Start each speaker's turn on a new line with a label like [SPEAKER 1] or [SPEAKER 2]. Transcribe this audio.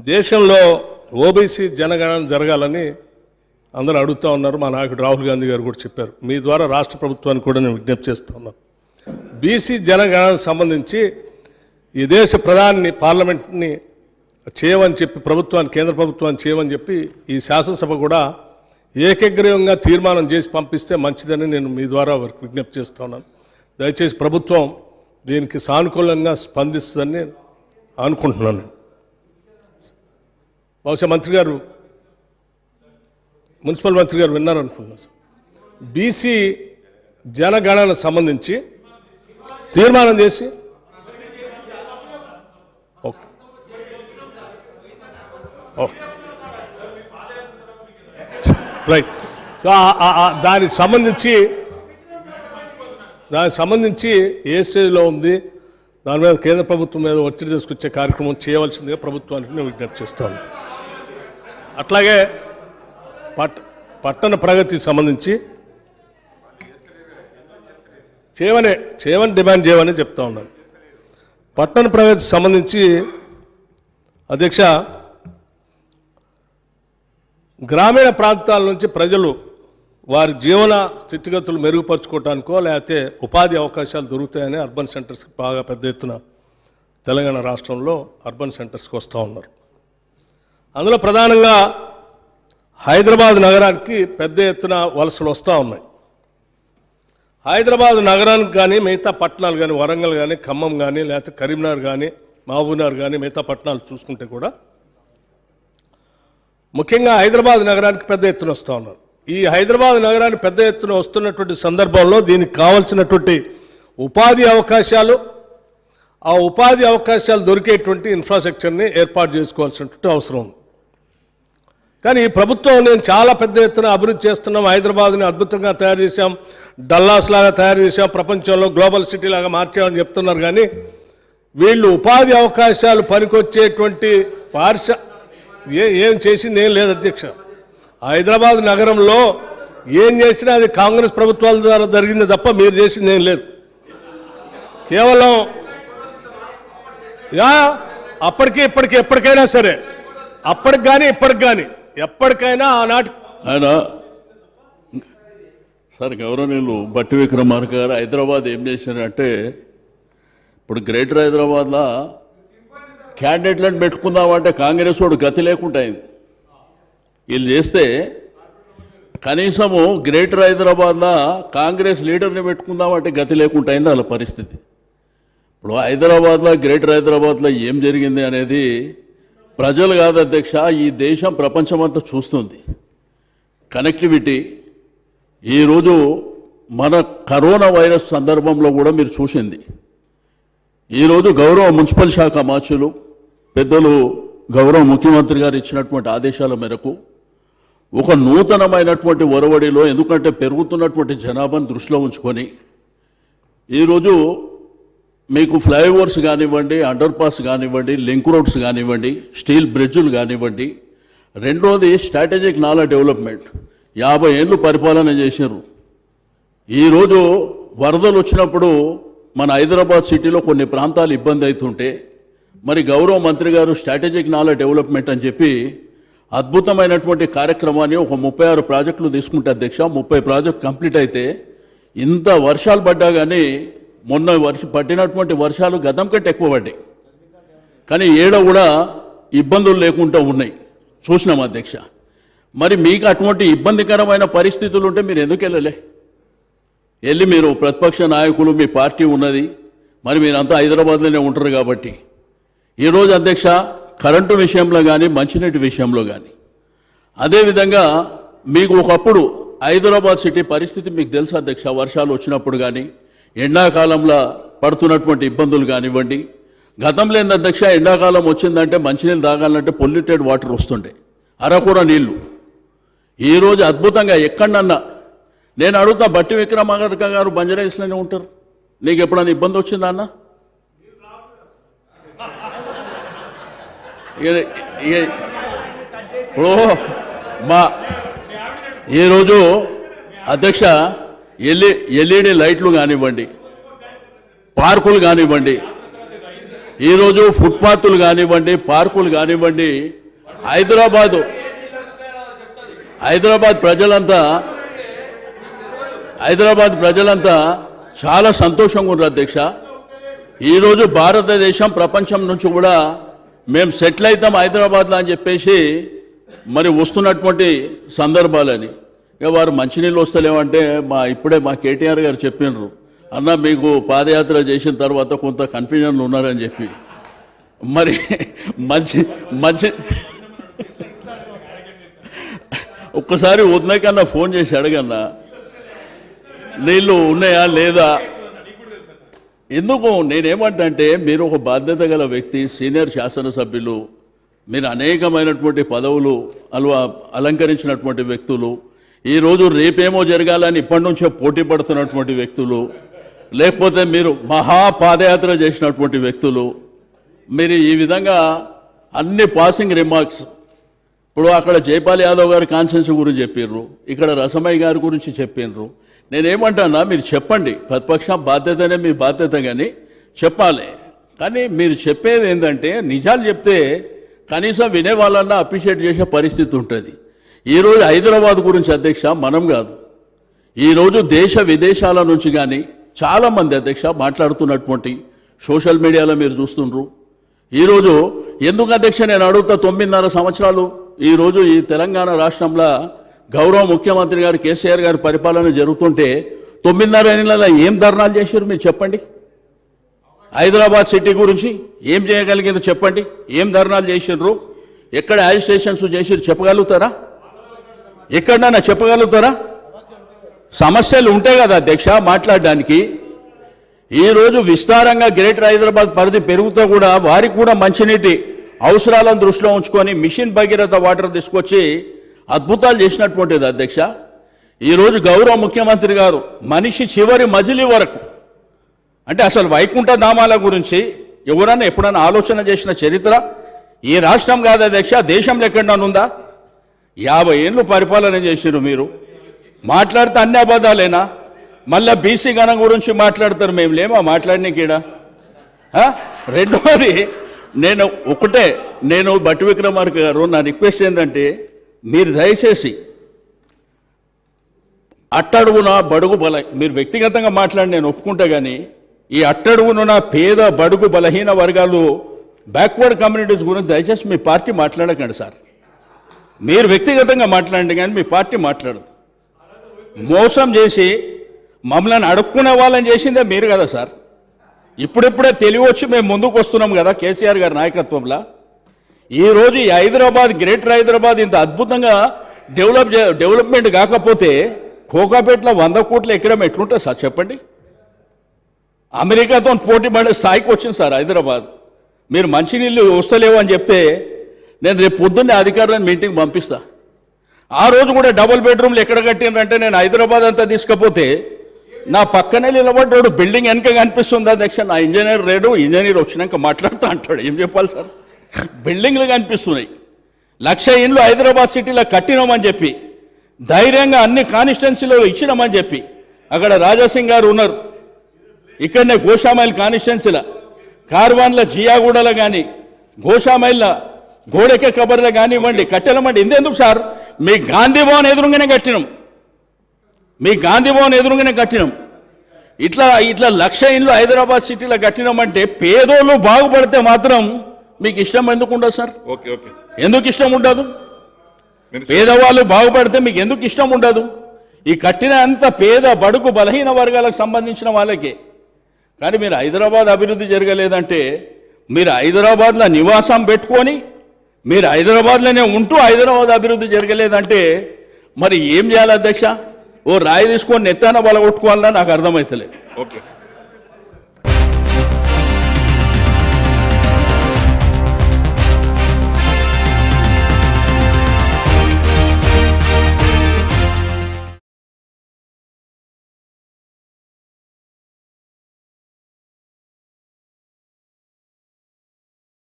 [SPEAKER 1] దేశంలో ఓబీసీ జనగణన జరగాలని అందరూ అడుగుతూ ఉన్నారు మా నాయకుడు రాహుల్ గాంధీ గారు కూడా చెప్పారు మీ ద్వారా రాష్ట్ర ప్రభుత్వానికి కూడా నేను విజ్ఞప్తి చేస్తూ ఉన్నాను బీసీ జనగణనకు సంబంధించి ఈ దేశ ప్రధాని పార్లమెంట్ని చేయమని చెప్పి ప్రభుత్వాన్ని కేంద్ర ప్రభుత్వాన్ని చేయమని చెప్పి ఈ శాసనసభ కూడా ఏకగ్రీవంగా తీర్మానం చేసి పంపిస్తే మంచిదని నేను మీ ద్వారా వారికి విజ్ఞప్తి చేస్తున్నాను దయచేసి ప్రభుత్వం దీనికి సానుకూలంగా స్పందిస్తుందని అనుకుంటున్నాను బహుశా మంత్రి గారు మున్సిపల్ మంత్రి గారు విన్నారనుకుంటున్నాను సార్ బీసీ జనగణన సంబంధించి తీర్మానం చేసి ఓకే ఓకే రైట్ సో ఆ- ఆ- ఆ దానికి సంబంధించి దానికి సంబంధించి ఏ స్టేజ్లో ఉంది దాని మీద కేంద్ర ప్రభుత్వం మీద ఒత్తిడి తీసుకొచ్చే కార్యక్రమం చేయవలసిందిగా ప్రభుత్వానికి నేను విజ్ఞప్తి చేస్తాను అట్లాగే పట్ పట్టణ ప్రగతికి సంబంధించి చేయమని చేయమని డిమాండ్ చేయమని చెప్తా ఉన్నాను పట్టణ ప్రగతికి సంబంధించి అధ్యక్ష గ్రామీణ ప్రాంతాల నుంచి ప్రజలు వారి జీవన స్థితిగతులు మెరుగుపరుచుకోవటానికో లేకపోతే ఉపాధి అవకాశాలు దొరుకుతాయని అర్బన్ సెంటర్స్కి బాగా పెద్ద ఎత్తున తెలంగాణ రాష్ట్రంలో అర్బన్ సెంటర్స్కి వస్తూ ఉన్నారు అందులో ప్రధానంగా హైదరాబాద్ నగరానికి పెద్ద ఎత్తున వలసలు వస్తూ ఉన్నాయి హైదరాబాద్ నగరానికి కానీ మిగతా పట్టణాలు కానీ వరంగల్ కానీ ఖమ్మం కానీ లేకపోతే కరీంనగర్ కానీ మహబూబ్నగర్ కానీ మిగతా పట్టణాలు చూసుకుంటే కూడా ముఖ్యంగా హైదరాబాద్ నగరానికి పెద్ద ఎత్తున వస్తూ ఉన్నారు ఈ హైదరాబాద్ నగరానికి పెద్ద ఎత్తున వస్తున్నటువంటి సందర్భంలో దీనికి కావలసినటువంటి ఉపాధి అవకాశాలు ఆ ఉపాధి అవకాశాలు దొరికేటువంటి ఇన్ఫ్రాస్ట్రక్చర్ని ఏర్పాటు చేసుకోవాల్సినటువంటి అవసరం ఉంది కానీ ఈ ప్రభుత్వం నేను చాలా పెద్ద ఎత్తున అభివృద్ధి చేస్తున్నాం హైదరాబాద్ని అద్భుతంగా తయారు చేశాం డల్లాస్ లాగా తయారు చేశాం ప్రపంచంలో గ్లోబల్ సిటీ లాగా మార్చామని చెప్తున్నారు కానీ వీళ్ళు ఉపాధి అవకాశాలు పనికొచ్చేటువంటి పారిశ ఏ ఏం చేసింది ఏం లేదు అధ్యక్ష హైదరాబాద్ నగరంలో ఏం చేసినా అది కాంగ్రెస్ ప్రభుత్వాల ద్వారా జరిగింది తప్ప మీరు చేసింది ఏం లేదు కేవలం యా అప్పటికి ఇప్పటికి ఎప్పటికైనా సరే అప్పటికి కానీ ఇప్పటికి కానీ ఎప్పటికైనా ఆనాటి
[SPEAKER 2] ఆయన సార్ గౌరవనీయులు బట్టి విక్రమార్క గారు హైదరాబాద్ ఏం చేశారంటే ఇప్పుడు గ్రేటర్ హైదరాబాద్లో క్యాండిడేట్లను పెట్టుకుందామంటే కాంగ్రెస్ వాడు గతి లేకుండా అయింది వీళ్ళు చేస్తే కనీసము గ్రేటర్ హైదరాబాద్లో కాంగ్రెస్ లీడర్ని పెట్టుకుందామంటే గతి లేకుండా అయింది వాళ్ళ పరిస్థితి ఇప్పుడు హైదరాబాద్లో గ్రేటర్ హైదరాబాద్లో ఏం జరిగింది అనేది ప్రజలు కాదు అధ్యక్ష ఈ దేశం ప్రపంచమంతా చూస్తుంది కనెక్టివిటీ ఈరోజు మన కరోనా వైరస్ సందర్భంలో కూడా మీరు చూసింది ఈరోజు గౌరవ మున్సిపల్ శాఖ మార్చులు పెద్దలు గౌరవ ముఖ్యమంత్రి గారు ఇచ్చినటువంటి ఆదేశాల మేరకు ఒక నూతనమైనటువంటి ఒరవడిలో ఎందుకంటే పెరుగుతున్నటువంటి జనాభాను దృష్టిలో ఉంచుకొని ఈరోజు మీకు ఫ్లైఓవర్స్ కానివ్వండి అండర్ పాస్ కానివ్వండి లింక్ రోడ్స్ కానివ్వండి స్టీల్ బ్రిడ్జులు కానివ్వండి రెండోది స్ట్రాటజిక్ నాలా డెవలప్మెంట్ యాభై ఏళ్ళు పరిపాలన చేశారు ఈరోజు వరదలు వచ్చినప్పుడు మన హైదరాబాద్ సిటీలో కొన్ని ప్రాంతాలు ఇబ్బంది అవుతుంటే మరి గౌరవ మంత్రి గారు స్ట్రాటజిక్ నాలా డెవలప్మెంట్ అని చెప్పి అద్భుతమైనటువంటి కార్యక్రమాన్ని ఒక ముప్పై ఆరు ప్రాజెక్టులు తీసుకుంటే అధ్యక్ష ముప్పై ప్రాజెక్ట్ కంప్లీట్ అయితే ఇంత వర్షాలు పడ్డా కానీ మొన్న వర్ష పట్టినటువంటి వర్షాలు గతం కంటే ఎక్కువ పడ్డాయి కానీ ఏడ కూడా ఇబ్బందులు లేకుండా ఉన్నాయి చూసినాం అధ్యక్ష మరి మీకు అటువంటి ఇబ్బందికరమైన పరిస్థితులు ఉంటే మీరు ఎందుకు వెళ్ళలే వెళ్ళి మీరు ప్రతిపక్ష నాయకులు మీ పార్టీ ఉన్నది మరి మీరంతా హైదరాబాద్లోనే ఉంటారు కాబట్టి ఈరోజు అధ్యక్ష కరెంటు విషయంలో కానీ మంచినీటి విషయంలో కానీ అదేవిధంగా మీకు ఒకప్పుడు హైదరాబాద్ సిటీ పరిస్థితి మీకు తెలుసు అధ్యక్ష వర్షాలు వచ్చినప్పుడు కానీ ఎండాకాలంలో పడుతున్నటువంటి ఇబ్బందులు కానివ్వండి గతంలో ఏంది అధ్యక్ష ఎండాకాలం వచ్చిందంటే మంచినీళ్ళు తాగాలంటే పొల్యూటెడ్ వాటర్ వస్తుండే అరకూర నీళ్లు ఈరోజు అద్భుతంగా ఎక్కడన్నా నేను అడుగుతా బట్టి విక్రమార్క గారు బంజారాహిల్స్లోనే ఉంటారు నీకు ఎప్పుడైనా ఇబ్బంది వచ్చిందా అన్న ఇక- ఇక- ఇప్పుడు మా ఈరోజు అధ్యక్ష ఎల్ఈ ఎల్ఈడి లైట్లు కానివ్వండి పార్కులు కానివ్వండి ఈరోజు ఫుట్పాత్లు కానివ్వండి పార్కులు కానివ్వండి హైదరాబాదు హైదరాబాద్ ప్రజలంతా హైదరాబాద్ ప్రజలంతా చాలా సంతోషంగా ఉన్నారు అధ్యక్ష ఈరోజు భారతదేశం ప్రపంచం నుంచి కూడా మేము సెటిల్ అవుతాం హైదరాబాద్లో అని చెప్పేసి మరి వస్తున్నటువంటి సందర్భాలని ఇక వారు మంచినీళ్ళు వస్తలేమంటే మా ఇప్పుడే మా కేటీఆర్ గారు చెప్పినారు అన్న మీకు పాదయాత్ర చేసిన తర్వాత కొంత కన్ఫ్యూజన్లు ఉన్నారని చెప్పి మరి మంచి మంచి ఒక్కసారి ఉదయకన్నా ఫోన్ చేసి అడగన్నా నీళ్ళు ఉన్నాయా లేదా ఎందుకు నేనేమంటే మీరు ఒక బాధ్యత గల వ్యక్తి సీనియర్ శాసనసభ్యులు మీరు అనేకమైనటువంటి పదవులు అలవా అలంకరించినటువంటి వ్యక్తులు ఈరోజు రేపేమో జరగాలని ఇప్పటి నుంచే పోటీ పడుతున్నటువంటి వ్యక్తులు లేకపోతే మీరు మహా పాదయాత్ర చేసినటువంటి వ్యక్తులు మీరు ఈ విధంగా అన్ని పాసింగ్ రిమార్క్స్ ఇప్పుడు అక్కడ జైపాల్ యాదవ్ గారి కాన్సెన్స్ గురించి చెప్పిర్రు ఇక్కడ రసమయ్య గారి గురించి చెప్పిర్రు నేనేమంటానా మీరు చెప్పండి ప్రతిపక్ష బాధ్యతనే మీ బాధ్యత కానీ చెప్పాలి కానీ మీరు చెప్పేది ఏంటంటే నిజాలు చెప్తే కనీసం వినే వాళ్ళన్నా అప్రిషియేట్ చేసే పరిస్థితి ఉంటుంది ఈరోజు హైదరాబాద్ గురించి అధ్యక్ష మనం కాదు ఈరోజు దేశ విదేశాల నుంచి కానీ చాలామంది అధ్యక్ష మాట్లాడుతున్నటువంటి సోషల్ మీడియాలో మీరు చూస్తుండ్రు ఈరోజు ఎందుకు అధ్యక్ష నేను అడుగుతా తొమ్మిదిన్నర సంవత్సరాలు ఈరోజు ఈ తెలంగాణ రాష్ట్రంలో గౌరవ ముఖ్యమంత్రి గారు కేసీఆర్ గారి పరిపాలన జరుగుతుంటే తొమ్మిదిన్నర నెలల ఏం ధర్నాలు చేశారు మీరు చెప్పండి హైదరాబాద్ సిటీ గురించి ఏం చేయగలిగిందో చెప్పండి ఏం ధర్నాలు చేసిండ్రు ఎక్కడ యాజిస్ట్రేషన్స్ చేసిర్రు చెప్పగలుగుతారా ఎక్కడన్నా చెప్పగలుగుతారా సమస్యలు ఉంటాయి కదా అధ్యక్ష మాట్లాడడానికి ఈరోజు విస్తారంగా గ్రేటర్ హైదరాబాద్ పరిధి పెరుగుతూ కూడా వారికి కూడా మంచినీటి అవసరాలను దృష్టిలో ఉంచుకొని మిషన్ భగీరథ వాటర్ తీసుకొచ్చి అద్భుతాలు చేసినటువంటిది అధ్యక్ష ఈరోజు గౌరవ ముఖ్యమంత్రి గారు మనిషి చివరి మజిలీ వరకు అంటే అసలు వైకుంఠ ధామాల గురించి ఎవరన్నా ఎప్పుడన్నా ఆలోచన చేసిన చరిత్ర ఈ రాష్ట్రం కాదు అధ్యక్ష దేశంలో ఎక్కడన్నా ఉందా యాభై ఏళ్ళు పరిపాలన చేసిరు మీరు మాట్లాడితే అన్ని అబద్ధాలేనా మళ్ళా బీసీ గణం గురించి మాట్లాడతారు మేము లేమా మాట్లాడినకీడ రెండవది నేను ఒకటే నేను బట్టి విక్రమార్క గారు నా రిక్వెస్ట్ ఏంటంటే మీరు దయచేసి అట్టడుగున బడుగు బల మీరు వ్యక్తిగతంగా మాట్లాడి నేను ఒప్పుకుంటా కానీ ఈ అట్టడుగున పేద బడుగు బలహీన వర్గాలు బ్యాక్వర్డ్ కమ్యూనిటీస్ గురించి దయచేసి మీ పార్టీ మాట్లాడకండి సార్ మీరు వ్యక్తిగతంగా మాట్లాడండి కానీ మీ పార్టీ మాట్లాడదు మోసం చేసి మమ్మల్ని అడుక్కునే వాళ్ళని చేసిందే మీరు కదా సార్ ఇప్పుడిప్పుడే తెలివి వచ్చి మేము ముందుకు వస్తున్నాం కదా కేసీఆర్ గారి నాయకత్వంలో ఈరోజు ఈ హైదరాబాద్ గ్రేటర్ హైదరాబాద్ ఇంత అద్భుతంగా డెవలప్ చే- డెవలప్మెంట్ కాకపోతే కోకాపేటలో వంద కోట్ల ఎకరం ఎట్లుంటుంది సార్ చెప్పండి అమెరికాతో పోటీ పడే స్థాయికి వచ్చింది సార్ హైదరాబాద్ మీరు మంచినీళ్ళు వస్తలేవు అని చెప్తే నేను రేపు పొద్దున్నే అధికారులను మీటింగ్ పంపిస్తా ఆ రోజు కూడా డబుల్ బెడ్రూమ్లు ఎక్కడ కట్టినంటే నేను హైదరాబాద్ అంతా తీసుకపోతే నా పక్కనే నిలబడ్డాడు బిల్డింగ్ వెనక కనిపిస్తుంది అధ్యక్ష నా ఇంజనీర్ లేడు ఇంజనీర్ వచ్చినాక మాట్లాడుతూ అంటాడు ఏం చెప్పాలి సార్ బిల్డింగ్లు కనిపిస్తున్నాయి లక్ష ఇండ్లు హైదరాబాద్ సిటీలో కట్టినామని చెప్పి ధైర్యంగా అన్ని కాన్స్టిట్యున్సీలో ఇచ్చినామని చెప్పి అక్కడ రాజాసింగ్ గారు ఉన్నారు ఇక్కడనే గోషామైల్ కాన్స్టిట్యున్సీల కార్వాన్ల జియాగూడలో కానీ గోషామైల్ల గోడెక్క కబర్లో కానివ్వండి కట్టెలమండి ఇందెందుకు సార్ మీ గాంధీ భవన్ ఎదురుగానే కట్టినాం మీ గాంధీ భవన్ ఎదురుగానే కట్టినాం ఇట్లా ఇట్లా లక్ష ఇండ్లు హైదరాబాద్ సిటీలో కట్టినామంటే పేదోళ్ళు బాగుపడితే మాత్రం మీకు ఇష్టం ఎందుకు ఉండదు సార్
[SPEAKER 3] ఓకే ఓకే
[SPEAKER 2] ఎందుకు ఇష్టం ఉండదు
[SPEAKER 3] మినిస్టర్
[SPEAKER 2] పేదవాళ్ళు బాగుపడితే మీకు ఎందుకు ఇష్టం ఉండదు ఈ కట్టిన అంత పేద బడుగు బలహీన వర్గాలకు సంబంధించిన వాళ్ళకే కానీ మీరు హైదరాబాద్ అభివృద్ధి జరగలేదంటే మీరు హైదరాబాద్లో నివాసం పెట్టుకొని మీరు హైదరాబాద్లోనే ఉంటూ హైదరాబాద్ అభివృద్ధి జరగలేదంటే మరి ఏం చేయాలి అధ్యక్ష ఓ రాయి తీసుకొని నెత్తాన బలగొట్టుకోవాలన్నా నాకు అర్థమవుతలేదు
[SPEAKER 3] ఓకే